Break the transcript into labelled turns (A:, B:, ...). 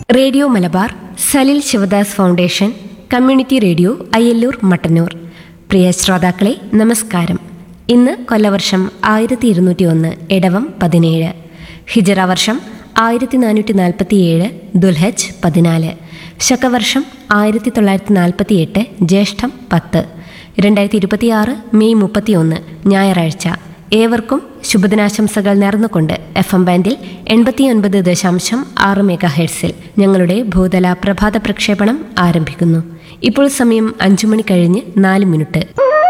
A: radio Malabar Salil Sivadas foundation community radio Ayyallur Mattannur പ്രിയ ശ്രോതാക്കളെ നമസ്കാരം ഇന്ന് കൊല്ലവർഷം ആയിരത്തി ഇരുന്നൂറ്റി ഒന്ന് ഇടവം പതിനേഴ് ഹിജറ വർഷം ആയിരത്തി നാനൂറ്റി നാൽപ്പത്തിയേഴ് ദുൽഹജ് പതിനാല് ശകവർഷം ആയിരത്തി തൊള്ളായിരത്തി നാൽപ്പത്തി എട്ട് ജ്യേഷ്ഠം പത്ത് രണ്ടായിരത്തി ഇരുപത്തിയാറ് മെയ് മുപ്പത്തിയൊന്ന് ഞായറാഴ്ച ഏവർക്കും ശുഭദിനാശംസകൾ നേർന്നുകൊണ്ട് എഫ് എം ബാൻഡിൽ എൺപത്തിയൊൻപത് ദശാംശം ആറ് മെഗാ ഹെഡ്സിൽ ഞങ്ങളുടെ ഭൂതല പ്രഭാത പ്രക്ഷേപണം ആരംഭിക്കുന്നു ഇപ്പോൾ സമയം അഞ്ചു മണി കഴിഞ്ഞ് നാല് മിനിറ്റ്